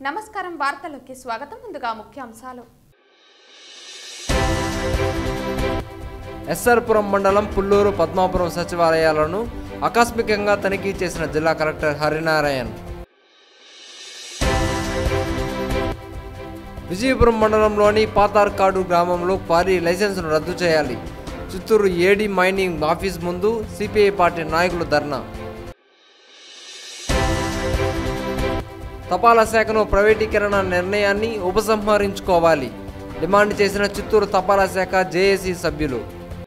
నమస్కారం వార్తల్లోకి స్వాగతం ముందుగా ముఖ్యాంశాలు ఎస్ఆర్పురం మండలం పుల్లూరు పద్మాపురం సచివాలయాలను ఆకస్మికంగా తనిఖీ చేసిన జిల్లా కలెక్టర్ హరినారాయణ్ విజయపురం మండలంలోని పాతార్కాడు గ్రామంలో క్వారీ లైసెన్సును రద్దు చేయాలి చిత్తూరు ఏడీ మైనింగ్ ఆఫీస్ ముందు సిపిఐ పార్టీ నాయకులు ధర్నా తపాలా శాఖను ప్రైవేటీకరణ నిర్ణయాన్ని ఉపసంహరించుకోవాలి డిమాండ్ చేసిన చిత్తూరు తపాలా శాఖ జేఏసీ సభ్యులు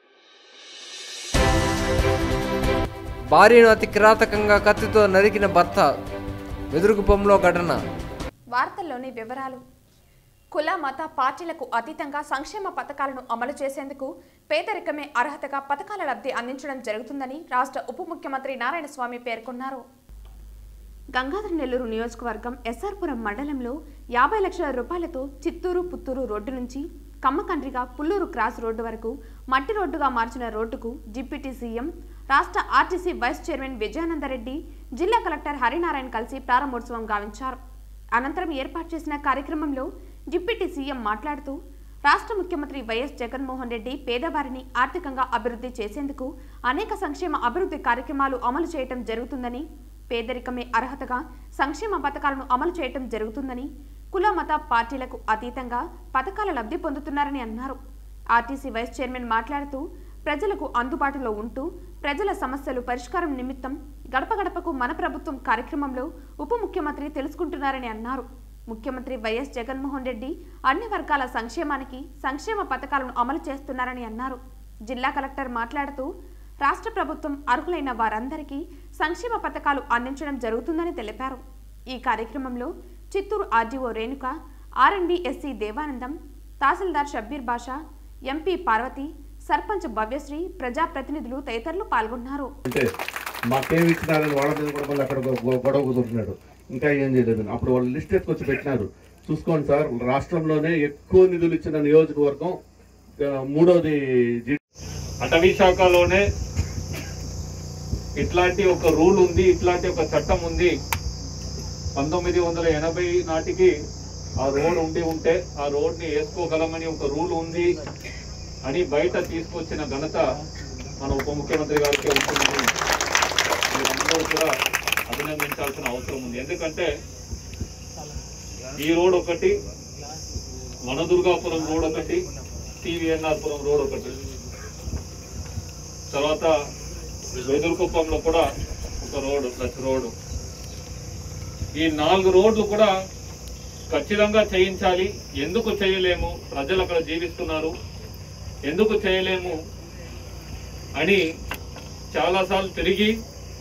భార్యను అతి కిరాతకంగా కత్తితో నరికిన భర్త వెదురుగుపంలో ఘటన వార్తల్లోని వివరాలు కుల మత పార్టీలకు అతీతంగా సంక్షేమ పథకాలను అమలు చేసేందుకు పేదరికమే అర్హతగా పథకాల లబ్ధి అందించడం జరుగుతుందని రాష్ట్ర ఉప ముఖ్యమంత్రి నారాయణస్వామి పేర్కొన్నారు గంగాధర నెల్లూరు నియోజకవర్గం ఎస్ఆర్పురం మండలంలో యాభై లక్షల రూపాయలతో చిత్తూరు పుత్తూరు రోడ్డు నుంచి కమ్మకండ్రిగా పుల్లూరు క్రాస్ రోడ్డు వరకు మట్టి రోడ్డుగా మార్చిన రోడ్డుకు డిప్యూటీ సీఎం రాష్ట్ర ఆర్టీసీ వైస్ చైర్మన్ విజయానందరెడ్డి జిల్లా కలెక్టర్ హరినారాయణ కలిసి ప్రారంభోత్సవం గావించారు అనంతరం ఏర్పాటు చేసిన కార్యక్రమంలో డిప్యూటీ సీఎం మాట్లాడుతూ రాష్ట్ర ముఖ్యమంత్రి వైఎస్ జగన్మోహన్ రెడ్డి పేదవారిని ఆర్థికంగా అభివృద్ధి చేసేందుకు అనేక సంక్షేమ అభివృద్ధి కార్యక్రమాలు అమలు చేయటం జరుగుతుందని పేదరికమే అర్హతగా సంక్షేమ పథకాలను అమలు చేయటం జరుగుతుందని కుల మత పార్టీలకు అతీతంగా పథకాల లబ్ధి పొందుతున్నారని అన్నారు ఆర్టీసీ వైస్ చైర్మన్ మాట్లాడుతూ ప్రజలకు అందుబాటులో ఉంటూ ప్రజల సమస్యలు పరిష్కారం నిమిత్తం గడప గడపకు మన ప్రభుత్వం కార్యక్రమంలో ఉప ముఖ్యమంత్రి తెలుసుకుంటున్నారని అన్నారు ముఖ్యమంత్రి వైఎస్ జగన్మోహన్ రెడ్డి అన్ని వర్గాల సంక్షేమానికి సంక్షేమ పథకాలను అమలు చేస్తున్నారని అన్నారు జిల్లా కలెక్టర్ మాట్లాడుతూ రాష్ట్ర ప్రభుత్వం అర్హులైన వారందరికీ సంక్షేమ పథకాలు అందించడం జరుగుతుందని తెలిపారు ఈ కార్యక్రమంలో Chittoor RDO Renuka R and B SC Devanandam tahsildar Shabbir Basha MP Parvathi sarpanch Bhavyasri ప్రజాప్రతినిధులు తదితరులు పాల్గొన్నారు అంటే మాకేం ఇచ్చినారని వాళ్ళ మీద కూడా మళ్ళీ అక్కడ గొ- గొడవ కుదురుతున్నాడు ఇంకా ఏం చేయలేదు అప్పుడు వాళ్ళు లిస్ట్ ఎత్తుకొచ్చి పెట్టినారు చూసుకోండి సార్ రాష్ట్రంలోనే ఎక్కువ నిధులు ఇచ్చిన నియోజకవర్గం ఆ, మూడోది జి- అటవీ శాఖలోనే ఇట్లాంటి ఒక రూల్ ఉంది ఇట్లాంటి ఒక చట్టం ఉంది పంతొమ్మిది వందల ఎనభై నాటికి ఆ రోడ్ ఉండి ఉంటే ఆ రోడ్ని వేసుకోగలమని ఒక రూల్ ఉంది అని బయట తీసుకొచ్చిన ఘనత మన ఉప ముఖ్యమంత్రి గారికి ఉంటుంది మీరందరూ కూడా అభినందించాల్సిన అవసరం ఉంది ఎందుకంటే ఈ రోడ్ ఒకటి వనదుర్గాపురం రోడ్ ఒకటి టీవీఎన్ఆర్పురం రోడ్ ఒకటి తర్వాత వెదురుకుప్పంలో కూడా ఒక రోడ్డు ప్రతి రోడ్డు ఈ నాలుగు రోడ్లు కూడా ఖచ్చితంగా చేయించాలి ఎందుకు చేయలేము ప్రజలు అక్కడ జీవిస్తున్నారు ఎందుకు చేయలేము అని చాలాసార్లు తిరిగి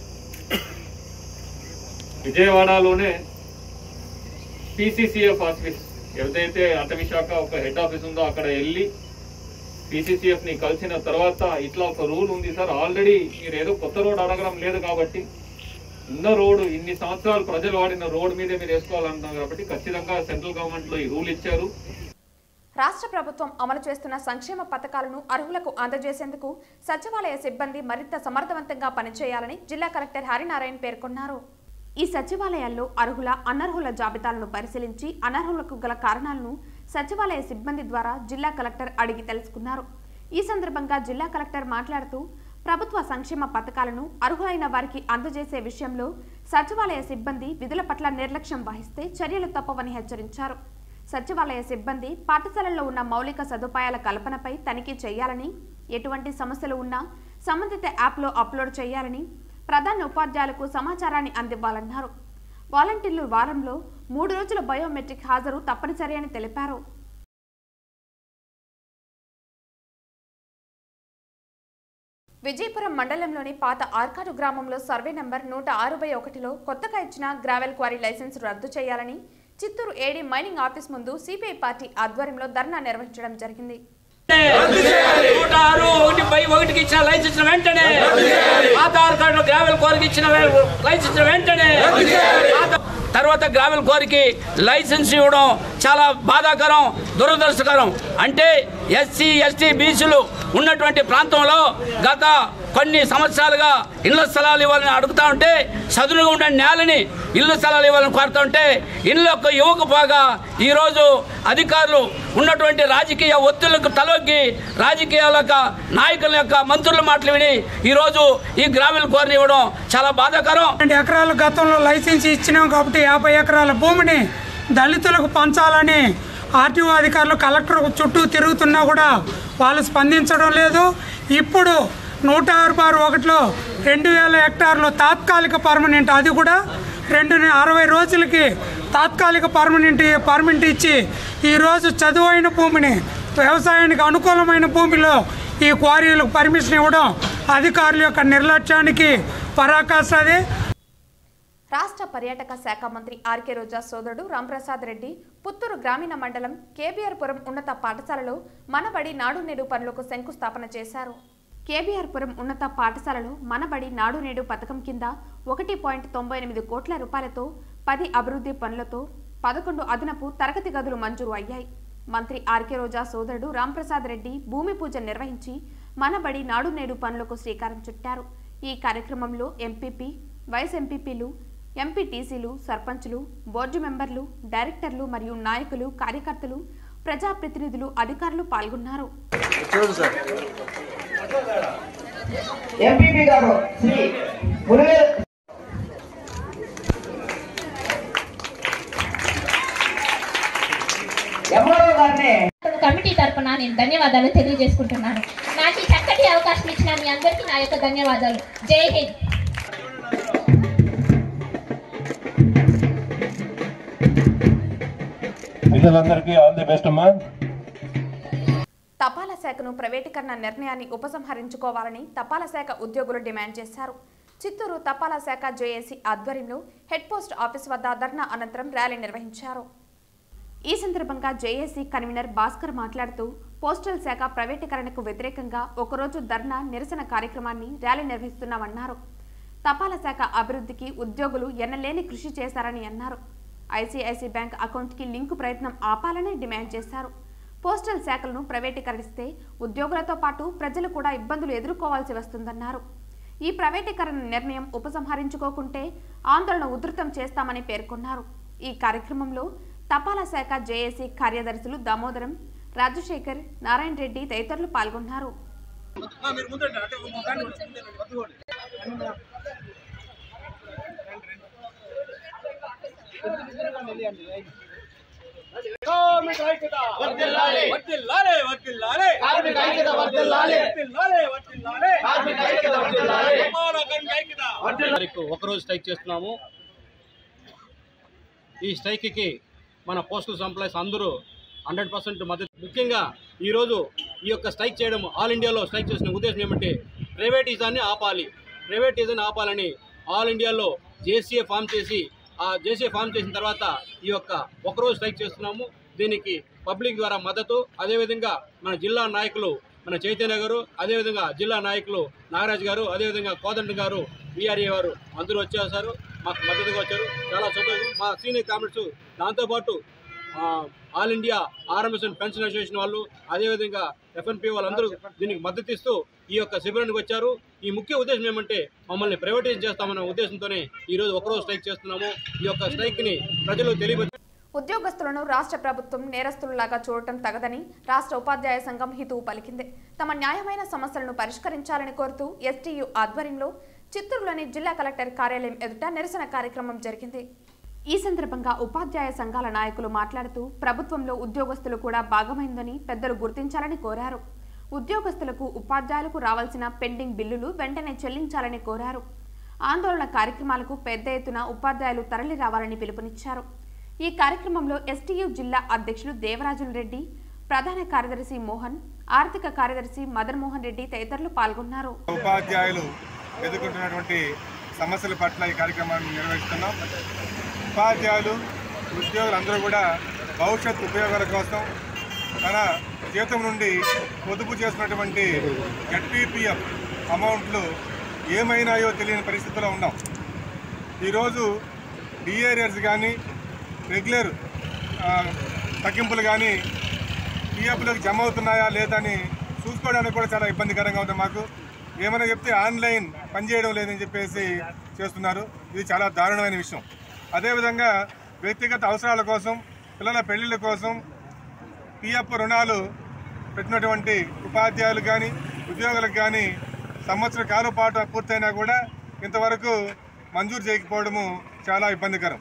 విజయవాడలోనే పిసిసిఎఫ్ ఆఫీస్ ఏదైతే అటవీ శాఖ ఒక హెడ్ ఆఫీస్ ఉందో అక్కడ వెళ్ళి పిసిసిఎఫ్ ని కలిసిన తర్వాత ఇట్లా ఒక రూల్ ఉంది సార్ ఆల్రెడీ మీరు ఏదో కొత్త రోడ్ అడగడం లేదు కాబట్టి ఉన్న రోడ్ ఇన్ని సంవత్సరాలు ప్రజలు వాడిన రోడ్ మీదే మీరు వేసుకోవాలంటున్నారు కాబట్టి ఖచ్చితంగా సెంట్రల్ గవర్నమెంట్ లో ఈ రూల్ ఇచ్చారు రాష్ట్ర ప్రభుత్వం అమలు చేస్తున్న సంక్షేమ పథకాలను అర్హులకు అందజేసేందుకు సచివాలయ సిబ్బంది మరింత సమర్థవంతంగా పనిచేయాలని జిల్లా కలెక్టర్ హరినారాయణ పేర్కొన్నారు ఈ సచివాలయాల్లో అర్హుల అనర్హుల జాబితాలను పరిశీలించి అనర్హులకు గల కారణాలను సచివాలయ సిబ్బంది ద్వారా జిల్లా కలెక్టర్ అడిగి తెలుసుకున్నారు ఈ సందర్భంగా జిల్లా కలెక్టర్ మాట్లాడుతూ ప్రభుత్వ సంక్షేమ పథకాలను అర్హులైన వారికి అందజేసే విషయంలో సచివాలయ సిబ్బంది విధుల పట్ల నిర్లక్ష్యం వహిస్తే చర్యలు తప్పవని హెచ్చరించారు సచివాలయ సిబ్బంది పాఠశాలల్లో ఉన్న మౌలిక సదుపాయాల కల్పనపై తనిఖీ చేయాలని ఎటువంటి సమస్యలు ఉన్నా సంబంధిత యాప్లో అప్లోడ్ చేయాలని ప్రధాన ఉపాధ్యాయులకు సమాచారాన్ని అందివ్వాలన్నారు వాలంటీర్లు వారంలో మూడు రోజుల బయోమెట్రిక్ హాజరు తప్పనిసరి అని తెలిపారు విజయపురం మండలంలోని పాత ఆర్కాడు గ్రామంలో సర్వే నంబర్ నూట అరవై ఒకటిలో కొత్తగా ఇచ్చిన గ్రావెల్ క్వారీ లైసెన్స్ రద్దు చేయాలని చిత్తూరు ఏడీ మైనింగ్ ఆఫీస్ ముందు సిపిఐ పార్టీ ఆధ్వర్యంలో ధర్నా నిర్వహించడం జరిగింది నూట ఆరు ఒకటి బై ఒకటికి ఇచ్చిన లైసెన్స్ వెంటనే ఆధార్ కార్డు గ్రావెల్ కోరికి ఇచ్చిన లైసెన్స్ వెంటనే ఆధార్- తర్వాత గ్రావెల్ కోరికి లైసెన్స్ ఇవ్వడం చాలా బాధాకరం దురదృష్టకరం అంటే ఎస్సీ ఎస్టీ బీసీలు ఉన్నటువంటి ప్రాంతంలో గత కొన్ని సంవత్సరాలుగా ఇళ్ల స్థలాలు ఇవ్వాలని అడుగుతా ఉంటే చదునుగా ఉండే నేలని ఇల్లు స్థలాలు ఇవ్వాలని కోరుతా ఉంటే ఇళ్ళకు ఇవ్వకపోగా ఈరోజు అధికారులు ఉన్నటువంటి రాజకీయ ఒత్తిళ్లకు తలొగ్గి రాజకీయాల యొక్క నాయకుల యొక్క మంత్రుల మాటలు విని ఈరోజు ఈ గ్రామీణ కోరిని ఇవ్వడం చాలా బాధాకరం రెండు ఎకరాలు గతంలో లైసెన్స్ ఇచ్చినాం కాబట్టి యాభై ఎకరాల భూమిని దళితులకు పంచాలని ఆర్టీఓ అధికారులు కలెక్టర్ చుట్టూ తిరుగుతున్నా కూడా వాళ్ళు స్పందించడం లేదు ఇప్పుడు నూట అరవై ఆరు ఒకటిలో రెండు వేల హెక్టార్లు తాత్కాలిక పర్మనెంట్ అది కూడా రెండు అరవై రోజులకి తాత్కాలిక పర్మనెంట్ పర్మనెంట్ ఇచ్చి ఈరోజు చదువైన భూమిని వ్యవసాయానికి అనుకూలమైన భూమిలో ఈ క్వారీలకు పర్మిషన్ ఇవ్వడం అధికారుల యొక్క నిర్లక్ష్యానికి పరాకాష్ట రాష్ట్ర పర్యాటక శాఖ మంత్రి ఆర్కే రోజా సోదరుడు రాంప్రసాద్ రెడ్డి పుత్తూరు గ్రామీణ మండలం కేబీఆర్పురం ఉన్నత పాఠశాలలో మనబడి నాడు నేడు పనులకు శంకుస్థాపన చేశారు కేబీఆర్పురం ఉన్నత పాఠశాలలో మనబడి నాడు నేడు పథకం కింద ఒకటి పాయింట్ తొంభై ఎనిమిది కోట్ల రూపాయలతో పది అభివృద్ధి పనులతో పదకొండు అదనపు తరగతి గదులు మంజూరు అయ్యాయి మంత్రి ఆర్కే రోజా సోదరుడు రాంప్రసాద్ రెడ్డి భూమి పూజ నిర్వహించి మనబడి నాడు నేడు పనులకు శ్రీకారం చుట్టారు ఈ కార్యక్రమంలో ఎంపీపీ వైస్ ఎంపీపీలు ఎంపీటీసీలు సర్పంచులు బోర్డు మెంబర్లు డైరెక్టర్లు మరియు నాయకులు కార్యకర్తలు ప్రజాప్రతినిధులు అధికారులు పాల్గొన్నారు ఎంపీపీ గారు శ్రీ మురుగేల్ ఎంఆర్ఓ గారిని కమిటీ తరపున నేను ధన్యవాదాలు తెలియజేసుకుంటున్నాను నాకు ఈ చక్కటి అవకాశం ఇచ్చిన మీ అందరికీ నా యొక్క ధన్యవాదాలు జై హింద్ పిల్లలందరికీ ఆల్ ది బెస్ట్ అమ్మా తపాలా శాఖను ప్రైవేటీకరణ నిర్ణయాన్ని ఉపసంహరించుకోవాలని తపాలా శాఖ ఉద్యోగులు డిమాండ్ చేశారు చిత్తూరు తపాలా శాఖ జేఏసీ ఆధ్వర్యంలో హెడ్ పోస్ట్ ఆఫీస్ వద్ద ధర్నా అనంతరం ర్యాలీ నిర్వహించారు ఈ సందర్భంగా జేఏసీ కన్వీనర్ భాస్కర్ మాట్లాడుతూ పోస్టల్ శాఖ ప్రైవేటీకరణకు వ్యతిరేకంగా ఒకరోజు ధర్నా నిరసన కార్యక్రమాన్ని ర్యాలీ నిర్వహిస్తున్నామన్నారు తపాలా శాఖ అభివృద్ధికి ఉద్యోగులు ఎన్నలేని కృషి చేశారని అన్నారు ఐసీఐసీ బ్యాంక్ అకౌంట్కి లింకు ప్రయత్నం ఆపాలని డిమాండ్ చేశారు పోస్టల్ శాఖలను ప్రైవేటీకరిస్తే ఉద్యోగులతో పాటు ప్రజలు కూడా ఇబ్బందులు ఎదుర్కోవాల్సి వస్తుందన్నారు ఈ ప్రైవేటీకరణ నిర్ణయం ఉపసంహరించుకోకుంటే ఆందోళన ఉధృతం చేస్తామని పేర్కొన్నారు ఈ కార్యక్రమంలో తపాలా శాఖ జేఏసీ కార్యదర్శులు దామోదరం రాజశేఖర్ నారాయణ రెడ్డి తదితరులు పాల్గొన్నారు తారీఖు ఒకరోజు స్ట్రైక్ చేస్తున్నాము ఈ స్ట్రైక్కి మన పోస్టల్ ఎంప్లాయీస్ అందరూ హండ్రెడ్ పర్సెంట్ మద్దతు ముఖ్యంగా ఈరోజు ఈ యొక్క స్ట్రైక్ చేయడం ఆల్ ఇండియాలో స్ట్రైక్ చేసిన ఉద్దేశం ఏమంటే ప్రైవేటిజాన్ని ఆపాలి ప్రైవేటిజాన్ని ఆపాలని ఆల్ ఇండియాలో జేసీఏ ఫామ్ చేసి ఆ జేసీఏ ఫామ్ చేసిన తర్వాత ఈ యొక్క ఒకరోజు స్ట్రైక్ చేస్తున్నాము దీనికి పబ్లిక్ ద్వారా మద్దతు అదేవిధంగా మన జిల్లా నాయకులు మన చైతన్య గారు అదేవిధంగా జిల్లా నాయకులు నాగరాజు గారు అదేవిధంగా కోదండ గారు విఆర్ఏ గారు అందరూ వచ్చేసారు మాకు మద్దతుగా వచ్చారు చాలా సంతోషం మా సీనియర్ కామెంట్స్ దాంతోపాటు ఆ, all India RMS pension association వాళ్ళు అదేవిధంగా ఎఫ్ఎన్పి వాళ్ళందరూ దీనికి మద్దతు ఇస్తూ ఈ యొక్క శిబిరానికి వచ్చారు ఈ ముఖ్య ఉద్దేశం ఏమంటే మమ్మల్ని ప్రైవేటైజ్ చేస్తామన్న ఉద్దేశంతోనే ఈరోజు ఒకరోజు స్ట్రైక్ చేస్తున్నాము ఈ యొక్క స్ట్రైక్ని ప్రజలు తెలియపరిచారు ఉద్యోగస్తులను రాష్ట్ర ప్రభుత్వం నేరస్తులలాగా చూడటం తగదని రాష్ట్ర ఉపాధ్యాయ సంఘం హితువు పలికింది తమ న్యాయమైన సమస్యలను పరిష్కరించాలని కోరుతూ ఎస్టీయు ఆధ్వర్యంలో చిత్తూరులోని జిల్లా కలెక్టర్ కార్యాలయం ఎదుట నిరసన కార్యక్రమం జరిగింది ఈ సందర్భంగా ఉపాధ్యాయ సంఘాల నాయకులు మాట్లాడుతూ ప్రభుత్వంలో ఉద్యోగస్తులు కూడా భాగమైందని పెద్దలు గుర్తించాలని కోరారు ఉద్యోగస్తులకు ఉపాధ్యాయులకు రావాల్సిన పెండింగ్ బిల్లులు వెంటనే చెల్లించాలని కోరారు ఆందోళన కార్యక్రమాలకు పెద్ద ఎత్తున ఉపాధ్యాయులు తరలి రావాలని పిలుపునిచ్చారు ఈ కార్యక్రమంలో ఎస్టీయు జిల్లా అధ్యక్షులు దేవరాజుల రెడ్డి ప్రధాన కార్యదర్శి మోహన్ ఆర్థిక కార్యదర్శి మదన్ మోహన్ రెడ్డి తదితరులు పాల్గొన్నారు ఉపాధ్యాయులు ఎదుర్కొంటున్నటువంటి సమస్యల పట్ల ఈ కార్యక్రమాన్ని నిర్వహిస్తున్నాం ఉపాధ్యాయులు ఉద్యోగులందరూ కూడా భవిష్యత్ ఉపయోగాల కోసం తన జీతం నుండి పొదుపు చేసినటువంటి జడ్పీపీఎఫ్ అమౌంట్లు ఏమైనాయో తెలియని పరిస్థితిలో ఉన్నాం ఈరోజు డిఏరియర్స్ కానీ రెగ్యులర్ ఆ, తగ్గింపులు కానీ పిఎఫ్లకు జమ అవుతున్నాయా లేదా అని చూసుకోవడానికి కూడా చాలా ఇబ్బందికరంగా ఉంది మాకు ఏమైనా చెప్తే ఆన్లైన్ పనిచేయడం లేదని చెప్పేసి చేస్తున్నారు ఇది చాలా దారుణమైన విషయం అదేవిధంగా వ్యక్తిగత అవసరాల కోసం పిల్లల పెళ్లిళ్ళ కోసం పిఎఫ్ రుణాలు పెట్టినటువంటి ఉపాధ్యాయులు కానీ ఉద్యోగులకు కానీ సంవత్సర కాలం పాటు పూర్తయినా కూడా ఇంతవరకు మంజూరు చేయకపోవడము చాలా ఇబ్బందికరం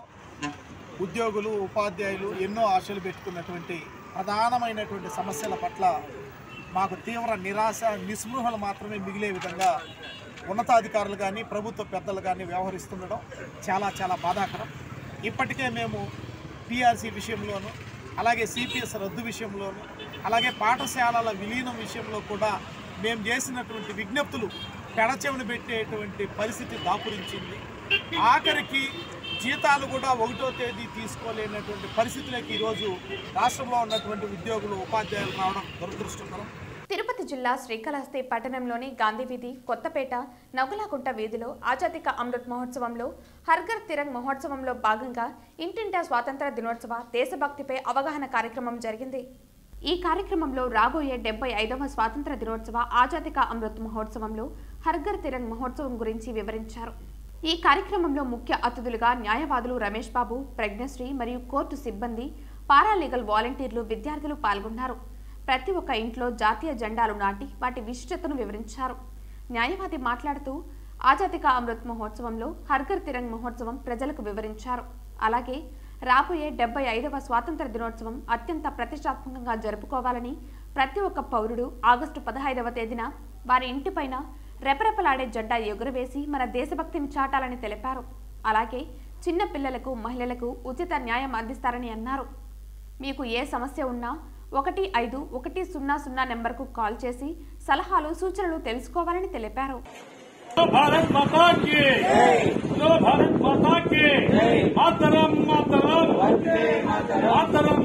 ఉద్యోగులు ఉపాధ్యాయులు ఎన్నో ఆశలు పెట్టుకున్నటువంటి ప్రధానమైనటువంటి సమస్యల పట్ల మాకు తీవ్ర నిరాశ నిస్పృహలు మాత్రమే మిగిలే విధంగా ఉన్నతాధికారులు కానీ ప్రభుత్వ పెద్దలు కానీ వ్యవహరిస్తుండడం చాలా చాలా బాధాకరం ఇప్పటికే మేము పిఆర్సీ విషయంలోనూ అలాగే సిపిఎస్ రద్దు విషయంలోనూ అలాగే పాఠశాలల విలీనం విషయంలో కూడా మేము చేసినటువంటి విజ్ఞప్తులు పెడచెవిన పెట్టేటువంటి పరిస్థితి దాపురించింది ఆఖరికి జీతాలు కూడా ఒకటో తేదీ తీసుకోలేనటువంటి పరిస్థితులకి ఈరోజు రాష్ట్రంలో ఉన్నటువంటి ఉద్యోగులు ఉపాధ్యాయులు రావడం దురదృష్టకరం తిరుపతి జిల్లా శ్రీకాళహస్తి పట్టణంలోని గాంధీ వీధి కొత్తపేట నగులాకుంట వీధిలో ఆజాదిక అమృత్ మహోత్సవంలో హర్ఘర్ తిరంగ్ మహోత్సవంలో భాగంగా ఇంటింటా స్వాతంత్ర దినోత్సవ దేశభక్తిపై అవగాహన కార్యక్రమం జరిగింది ఈ కార్యక్రమంలో రాబోయే డెబ్బై ఐదవ స్వాతంత్ర దినోత్సవ ఆజాదిక అమృత్ మహోత్సవంలో హర్ఘర్ తిరంగ్ మహోత్సవం గురించి వివరించారు ఈ కార్యక్రమంలో ముఖ్య అతిథులుగా న్యాయవాదులు రమేష్ బాబు ప్రజ్ఞశ్రీ మరియు కోర్టు సిబ్బంది పారాలీగల్ వాలంటీర్లు విద్యార్థులు పాల్గొన్నారు ప్రతి ఒక్క ఇంట్లో జాతీయ జెండాలు నాటి వాటి విశిష్టతను వివరించారు న్యాయవాది మాట్లాడుతూ ఆజాదిక అమృత్ మహోత్సవంలో హర్ఘర్ తిరంగ్ మహోత్సవం ప్రజలకు వివరించారు అలాగే రాబోయే డెబ్బై ఐదవ స్వాతంత్ర దినోత్సవం అత్యంత ప్రతిష్టాత్మకంగా జరుపుకోవాలని ప్రతి ఒక్క పౌరుడు ఆగస్టు పదహైదవ తేదీన వారి ఇంటిపైన రెపరెపలాడే జెండా ఎగురవేసి మన దేశభక్తిని చాటాలని తెలిపారు అలాగే చిన్న పిల్లలకు మహిళలకు ఉచిత న్యాయం అందిస్తారని అన్నారు మీకు ఏ సమస్య ఉన్నా ఒకటి ఐదు ఒకటి సున్నా సున్నా నెంబర్కు కాల్ చేసి సలహాలు సూచనలు తెలుసుకోవాలని తెలిపారు भारत माता की बोलो भारत माता की मातरम मातरम मातरम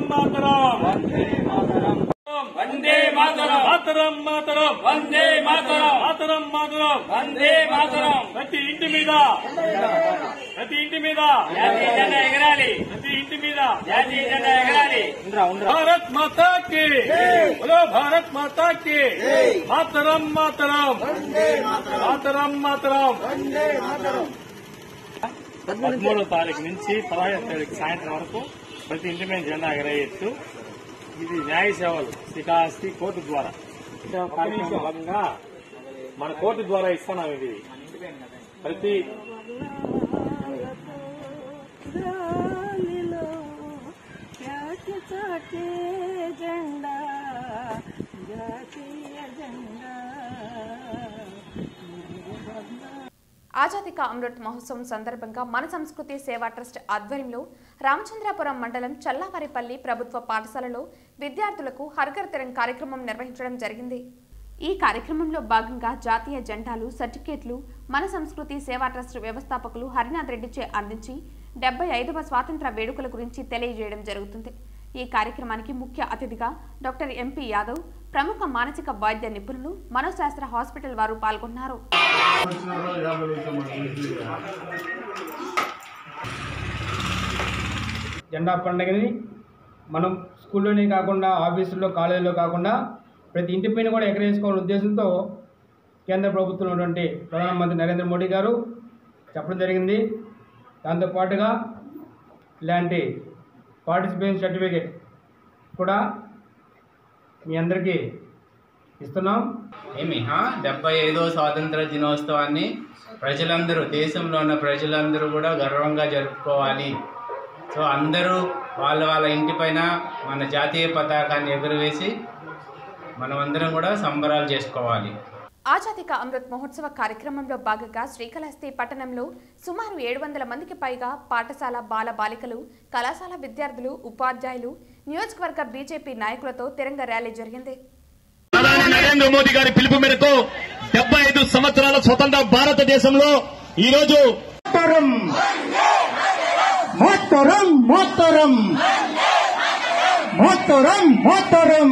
मातरम वंदे मातरम मातरम मातरम वंदे मातरम मातरम मातरम वंदे मातरम ప్రతి ఇంటి మీద ప్రతి ఇంటి మీద జాతీయ జెండా ఎగరాలి ప్రతి ఇంటి మీద జాతీయ జెండా ఎగరాలి భారత్ మాతా కి బోలో భారత్ మాతా కి మాతరం మాతరం మాతరం మాతరం పదమూడో తారీఖు నుంచి పదహైదో తారీఖు సాయంత్రం వరకు ప్రతి ఇంటి మీద జెండా ఎగరేయచ్చు ఇది న్యాయ సేవలు శ్రీకాళహస్తి కోర్టు ద్వారా కార్యక్రమంలో భాగంగా మన కోర్టు ద్వారా ఇస్తున్నాం ఇది ప్రతి జెండా జాతీయ జెండా ఆజాదిక అమృత్ మహోత్సవం సందర్భంగా మన సంస్కృతి సేవా ట్రస్ట్ ఆధ్వర్యంలో రామచంద్రాపురం మండలం చల్లావారిపల్లి ప్రభుత్వ పాఠశాలలో విద్యార్థులకు హర్ఘర్ తిరంగ్ కార్యక్రమం నిర్వహించడం జరిగింది ఈ కార్యక్రమంలో భాగంగా జాతీయ జెండాలు సర్టిఫికేట్లు మన సంస్కృతి సేవా ట్రస్ట్ వ్యవస్థాపకులు హరినాథ్ రెడ్డిచే అందించి డెబ్బై ఐదవ స్వాతంత్ర వేడుకల గురించి తెలియజేయడం జరుగుతుంది ఈ కార్యక్రమానికి ముఖ్య అతిథిగా డాక్టర్ ఎంపీ యాదవ్ ప్రముఖ మానసిక వైద్య నిపుణులు మనోశాస్త్ర హాస్పిటల్ వారు పాల్గొన్నారు జెండా పండుగని మనం స్కూల్లోనే కాకుండా ఆఫీసుల్లో కాలేజీలో కాకుండా ప్రతి ఇంటి పైన కూడా ఎగరేసుకోవాలనే ఉద్దేశంతో కేంద్ర ప్రభుత్వంలో ఉన్నటువంటి ప్రధానమంత్రి నరేంద్ర మోడీ గారు చెప్పడం జరిగింది దాంతోపాటుగా ఇలాంటి పార్టిసిపేషన్ సర్టిఫికేట్ కూడా మీ అందరికీ ఇస్తున్నాం ఏమి ఆ? డెబ్బై ఐదవ స్వాతంత్ర దినోత్సవాన్ని ప్రజలందరూ దేశంలో ఉన్న ప్రజలందరూ కూడా గర్వంగా జరుపుకోవాలి సో అందరూ వాళ్ళ వాళ్ళ ఇంటిపైన మన జాతీయ పతాకాన్ని ఎగురవేసి మనమందరం కూడా సంబరాలు చేసుకోవాలి ఆజాదిక అమృత్ మహోత్సవ కార్యక్రమంలో భాగంగా శ్రీకాళహస్తి పట్టణంలో సుమారు ఏడు వందల మందికి పైగా పాఠశాల బాల బాలికలు కళాశాల విద్యార్థులు ఉపాధ్యాయులు నియోజకవర్గ బీజేపీ నాయకులతో తిరంగ ర్యాలీ జరిగింది ప్రధాని నరేంద్ర మోదీ గారి పిలుపు మేరకు డెబ్బై ఐదు సంవత్సరాల స్వతంత్ర భారతదేశంలో ఈ రోజు మోత్తరం మోత్తరం మోత్తరం మోత్తరం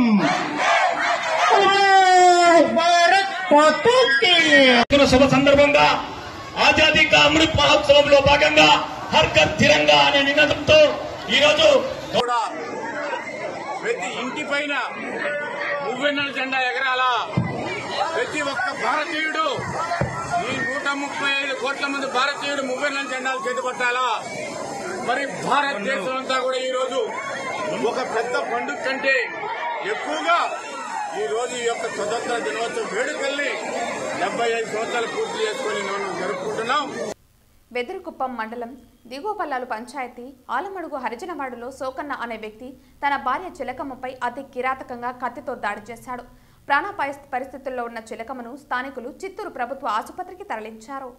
భారత్ మాతాకి శుభ సందర్భంగా ఆజాదీ కా అమృత్ మహోత్సవంలో భాగంగా హర్కత్ తిరంగా అనే నినాదంతో ఈ రోజు కూడా ప్రతి ఇంటి పైన మువ్వెన్నెల జెండా ఎగరాలా ప్రతి ఒక్క భారతీయుడు ఈ నూట ముప్పై ఐదు కోట్ల మంది భారతీయుడు మువ్వెన్న జెండాలు చేతుపట్టాలా మరి భారతదేశం అంతా కూడా ఈ రోజు ఒక పెద్ద పండుగ కంటే ఎక్కువగా ఈ రోజు ఈ యొక్క స్వతంత్ర దినోత్సవ వేడుకల్ని డెబ్బై ఐదు సంవత్సరాలు పూర్తి చేసుకుని మనం జరుపుకుంటున్నాం వెదురుకుప్పం మండలం దిగువపల్లాలు పంచాయతీ ఆలమడుగు హరిజనవాడలో సోకన్న అనే వ్యక్తి తన భార్య చిలకమ్మపై అతి కిరాతకంగా కత్తితో దాడి చేశాడు ప్రాణాపాయ పరిస్థితుల్లో ఉన్న చిలకమ్మను స్థానికులు చిత్తూరు ప్రభుత్వ ఆసుపత్రికి తరలించారు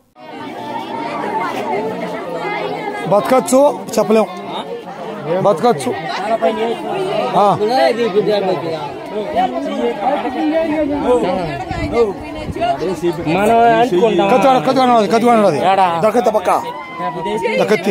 బతకచ్చు చెప్పలేం బతకచ్చు ఆ. మనం అంటుకుంటాం కత్తి వాడ- కత్తి వాడ- కత్తి వాడ అది. దా కత్తి పక్క దా కత్తి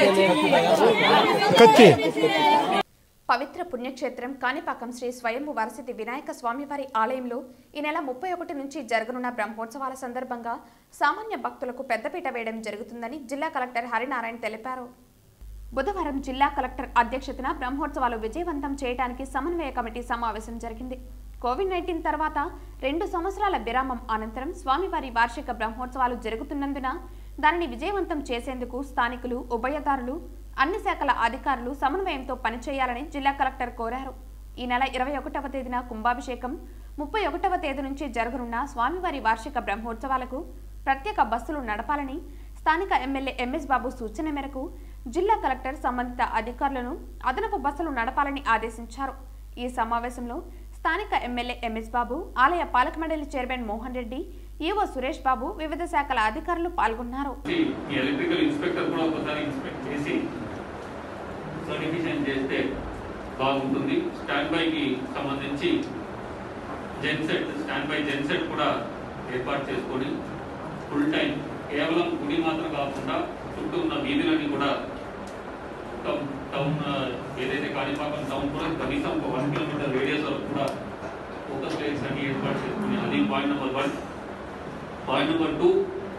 కత్తి పవిత్ర పుణ్యక్షేత్రం కాణిపాకం శ్రీ స్వయంభు వరసిద్ధి వినాయక స్వామివారి ఆలయంలో ఈ నెల ముప్పై ఒకటి నుంచి జరగనున్న బ్రహ్మోత్సవాల సందర్భంగా సామాన్య భక్తులకు పెద్దపీట వేయడం జరుగుతుందని జిల్లా కలెక్టర్ హరినారాయణ తెలిపారు బుధవారం జిల్లా కలెక్టర్ అధ్యక్షతన బ్రహ్మోత్సవాలు విజయవంతం చేయడానికి సమన్వయ కమిటీ సమావేశం జరిగింది కోవిడ్ నైన్టీన్ తర్వాత రెండు సంవత్సరాల విరామం అనంతరం స్వామివారి వార్షిక బ్రహ్మోత్సవాలు జరుగుతున్నందున దానిని విజయవంతం చేసేందుకు స్థానికులు ఉభయదారులు అన్ని శాఖల అధికారులు సమన్వయంతో పనిచేయాలని జిల్లా కలెక్టర్ కోరారు ఈ నెల ఇరవై ఒకటవ తేదీన కుంభాభిషేకం ముప్పై ఒకటవ తేదీ నుంచి జరగనున్న స్వామివారి వార్షిక బ్రహ్మోత్సవాలకు ప్రత్యేక బస్సులు నడపాలని స్థానిక ఎమ్మెల్యే ఎంఎస్ బాబు సూచన మేరకు జిల్లా కలెక్టర్ సంబంధిత అధికారులను అదనపు బస్సులు నడపాలని ఆదేశించారు ఈ సమావేశంలో స్థానిక ఎమ్మెల్యే ఎంఎస్ బాబు ఆలయ పాలక మండలి చైర్మన్ మోహన్ రెడ్డి ఈవో సురేష్ బాబు వివిధ శాఖల అధికారులు పాల్గొన్నారు ఈ ఎలక్ట్రికల్ ఇన్స్పెక్టర్ కూడా ఒకసారి ఇన్స్పెక్ట్ చేసి సర్టిఫికేషన్ చేస్తే బాగుంటుంది స్టాండ్ బైకి సంబంధించి జెన్సెట్ స్టాండ్ బై జెన్సెట్ కూడా ఏర్పాటు చేసుకొని ఫుల్ టైం కేవలం గుడి మాత్రం కాకుండా చుట్టూ ఉన్న వీధులన్నీ కూడా టౌన్ టౌన్ ఆ, ఏదైతే కాణిపాకం టౌన్ కూడా కనీసం ఒక వన్ కిలోమీటర్ రేడియస్ వరకు కూడా ఫోకస్ లైట్స్ అన్ని ఏర్పాటు చేసుకుని అది point number one point number two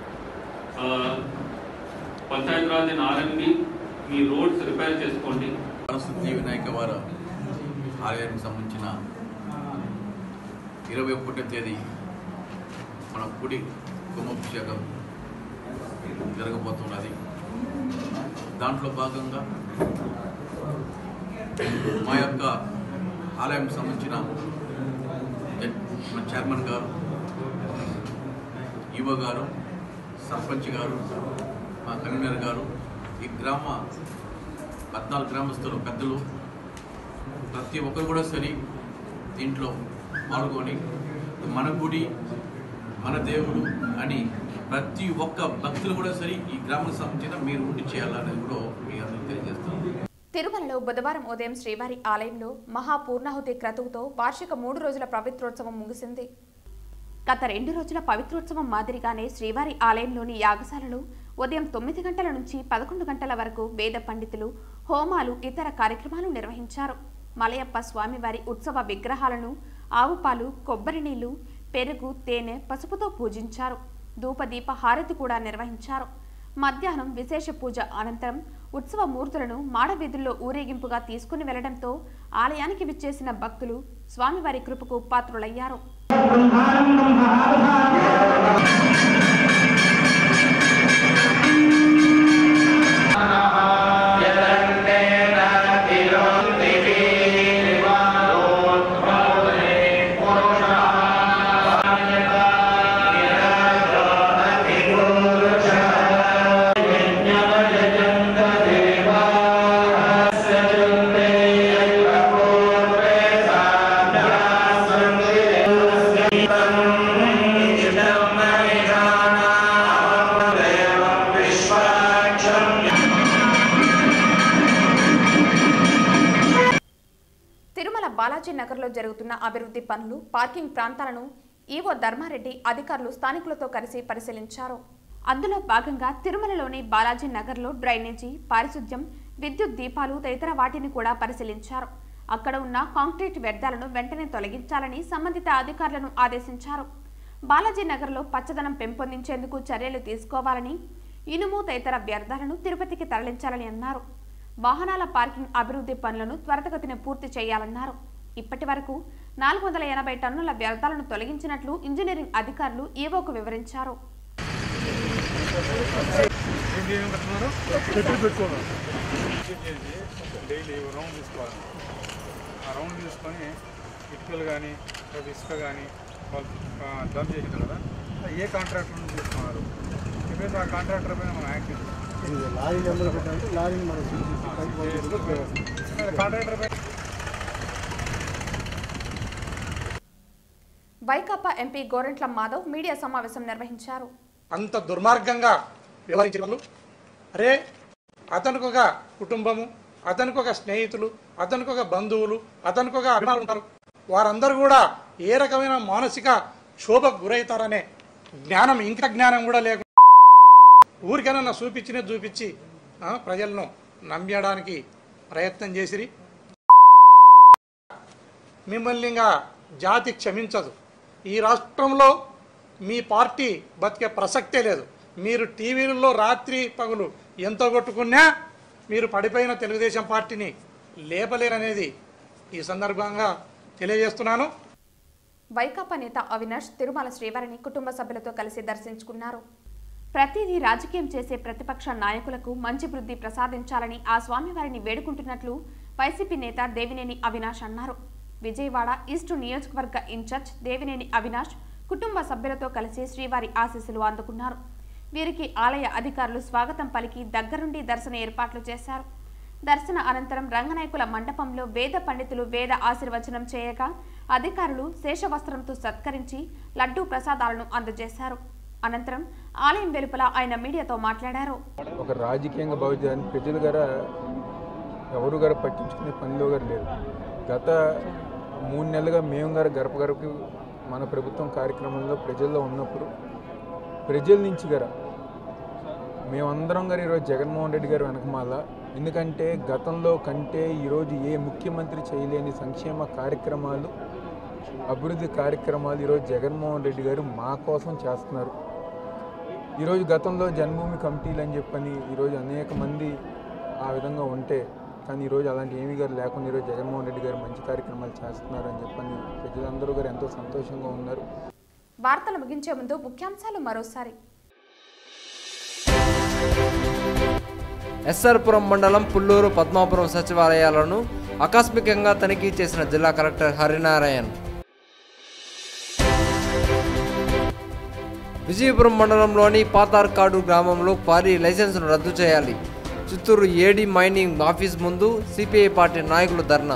panchayat raj and RMB మీ రోడ్స్ రిపేర్ చేసుకోండి సరస్వతి వినాయక వారి ఆలయానికి సంబంధించిన ఇరవై ఒకటో తేదీ మన కుడి కుంభాభిషేకం జరగబోతున్నది దాంట్లో భాగంగా మా యొక్క ఆలయం సంబంధించిన జడ్- మన చైర్మన్ గారు ఈవో గారు సర్పంచ్ గారు మా కన్వీనర్ గారు ఈ గ్రామ పద్నాలుగు గ్రామస్తులు పెద్దలు ప్రతి ఒక్కరు కూడా సరి దీంట్లో పాల్గొని మన గుడి మన దేవుడు అని ప్రతి ఒక్క భక్తులు కూడా సరి ఈ గ్రామానికి సంబంధించిన మీరు ఉండి చేయాలనేది కూడా మీ అందరికీ తెలియజేస్తాను తిరుమలలో బుధవారం ఉదయం శ్రీవారి ఆలయంలో మహాపూర్ణాహుతి క్రతువుతో వార్షిక మూడు రోజుల పవిత్రోత్సవం ముగిసింది గత రెండు రోజుల పవిత్రోత్సవం మాదిరిగానే శ్రీవారి ఆలయంలోని యాగశాలలో ఉదయం తొమ్మిది గంటల నుంచి పదకొండు గంటల వరకు వేద పండితులు హోమాలు ఇతర కార్యక్రమాలు నిర్వహించారు మలయప్ప స్వామివారి ఉత్సవ విగ్రహాలను ఆవుపాలు కొబ్బరి నీళ్లు పెరుగు తేనె పసుపుతో పూజించారు ధూపదీప హారతి కూడా నిర్వహించారు మధ్యాహ్నం విశేష పూజ అనంతరం ఉత్సవ మూర్తులను మాడవీధుల్లో ఊరేగింపుగా తీసుకుని వెళ్లడంతో ఆలయానికి విచ్చేసిన భక్తులు స్వామివారి కృపకు పాత్రులయ్యారు తిరుమల బాలాజీ నగర్లో జరుగుతున్న అభివృద్ధి పనులు పార్కింగ్ ప్రాంతాలను ఈవో ధర్మారెడ్డి అధికారులు స్థానికులతో కలిసి పరిశీలించారు అందులో భాగంగా తిరుమలలోని బాలాజీ నగర్లో డ్రైనేజీ పారిశుద్ధ్యం విద్యుత్ దీపాలు తదితర వాటిని కూడా పరిశీలించారు అక్కడ ఉన్న కాంక్రీట్ వ్యర్థాలను వెంటనే తొలగించాలని సంబంధిత అధికారులను ఆదేశించారు బాలాజీ నగర్లో పచ్చదనం పెంపొందించేందుకు చర్యలు తీసుకోవాలని ఇనుము తదితర వ్యర్థాలను తిరుపతికి తరలించాలని అన్నారు వాహనాల పార్కింగ్ అభివృద్ధి పనులను త్వరితగతిన పూర్తి చేయాలన్నారు ఇప్పటి వరకు నాలుగు వందల ఎనభై టన్నుల వ్యర్థాలను తొలగించినట్లు ఇంజనీరింగ్ అధికారులు ఈవోకు వివరించారు డైలీ రౌండ్ తీసుకోవాలి ఆ రౌండ్ తీసుకొని ఇటుకలు కానీ లేదా ఇసుక కానీ వాళ్ళు డంప్ చేసింది కదా అది ఏ కాంట్రాక్టర్ నుంచి తీసుకున్నారు చెప్పేసి ఆ కాంట్రాక్టర్ పైన మనం యాక్ట్ లారీ నెంబర్ పెట్టాలంటే లారీని మనం కాంట్రాక్టర్ పైన వైకాపా ఎంపీ గోరంట్ల మాధవ్ మీడియా సమావేశం నిర్వహించారు అంత దుర్మార్గంగా వ్యవహరించిన వాళ్ళు అరే అతనికి ఒక కుటుంబము అతనికి ఒక స్నేహితులు అతనికి ఒక బంధువులు అతనికి ఒక అభిమానులు ఉంటారు వారందరూ కూడా ఏ రకమైన మానసిక క్షోభకు గురవుతారనే జ్ఞానం ఇంకా జ్ఞానం కూడా లేకుండా ఊరికైనా చూపించినే చూపించి ఆ, ప్రజలను నమ్మడానికి ప్రయత్నం చేసిరి మిమ్మల్ని ఇంకా జాతి క్షమించదు ఈ రాష్ట్రంలో మీ పార్టీ బతికే ప్రసక్తే లేదు మీరు టీవీలలో రాత్రి పగులు ఎంత కొట్టుకున్నా మీరు పడిపోయిన తెలుగుదేశం పార్టీని లేపలేరనేది ఈ సందర్భంగా తెలియజేస్తున్నాను వైకాపా నేత అవినాష్ తిరుమల శ్రీవారిని కుటుంబ సభ్యులతో కలిసి దర్శించుకున్నారు ప్రతిదీ రాజకీయం చేసే ప్రతిపక్ష నాయకులకు మంచి వృద్ధి ప్రసాదించాలని ఆ స్వామివారిని వేడుకుంటున్నట్లు వైసీపీ నేత దేవినేని అవినాష్ అన్నారు విజయవాడ ఈస్టు నియోజకవర్గ ఇన్ఛార్జ్ దేవినేని అవినాష్ కుటుంబ సభ్యులతో కలిసి శ్రీవారి ఆశీస్సులు అందుకున్నారు వీరికి ఆలయ అధికారులు స్వాగతం పలికి దగ్గరుండి దర్శన ఏర్పాట్లు చేశారు దర్శన అనంతరం రంగనాయకుల మండపంలో వేద పండితులు వేద ఆశీర్వచనం చేయగా అధికారులు శేషవస్త్రంతో సత్కరించి లడ్డూ ప్రసాదాలను అందజేశారు అనంతరం ఆలయం వెలుపల ఆయన మీడియాతో మాట్లాడారు ఒక రాజకీయంగా భావించడానికి ప్రజలు గారు ఎవరు గారు పట్టించుకునే పనిలో గారు లేరు గత మూడు నెలలుగా మేము గారు గడప గడపకి మన ప్రభుత్వం కార్యక్రమంలో ప్రజల్లో ఉన్నప్పుడు ప్రజల నుంచి గారు మేమందరం గారు ఈరోజు జగన్మోహన్ రెడ్డి గారు వెనకమాల ఎందుకంటే గతంలో కంటే ఈరోజు ఏ ముఖ్యమంత్రి చేయలేని సంక్షేమ కార్యక్రమాలు అభివృద్ధి కార్యక్రమాలు ఈరోజు జగన్మోహన్ రెడ్డి గారు మా కోసం చేస్తున్నారు ఈరోజు గతంలో జన్మభూమి కమిటీలు అని చెప్పని ఈరోజు అనేక మంది ఆ విధంగా ఉంటే కానీ ఈరోజు అలాంటి ఏమీ గారు లేకుండా ఈరోజు జగన్మోహన్ రెడ్డి గారు మంచి కార్యక్రమాలు చేస్తున్నారు అని చెప్పని ప్రజలందరూ గారు ఎంతో సంతోషంగా ఉన్నారు వార్తలు ముగించే ముందు ముఖ్యాంశాలు మరోసారి ఎస్ఆర్పురం మండలం పుల్లూరు పద్మాపురం సచివాలయాలను ఆకస్మికంగా తనిఖీ చేసిన జిల్లా కలెక్టర్ హరినారాయణ్ విజయపురం మండలంలోని పాతార్కాడు గ్రామంలో క్వారీ లైసెన్సును రద్దు చేయాలి చిత్తూరు ఏడీ మైనింగ్ ఆఫీస్ ముందు సిపిఐ పార్టీ నాయకులు ధర్నా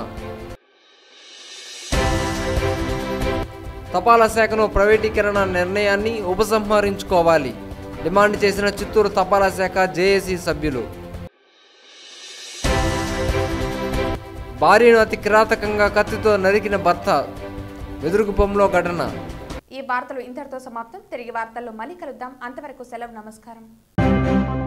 తపాలా శాఖను ప్రైవేటీకరణ నిర్ణయాన్ని ఉపసంహరించుకోవాలి డిమాండ్ చేసిన చిత్తూరు తపాలా శాఖ జేఏసీ సభ్యులు భార్యను అతి కిరాతకంగా కత్తితో నరికిన భర్త వెదురుగుపంలో ఘటన ఈ వార్తలు ఇంతటితో సమాప్తం తిరిగి వార్తల్లో మళ్ళీ కలుద్దాం అంతవరకు సెలవు నమస్కారం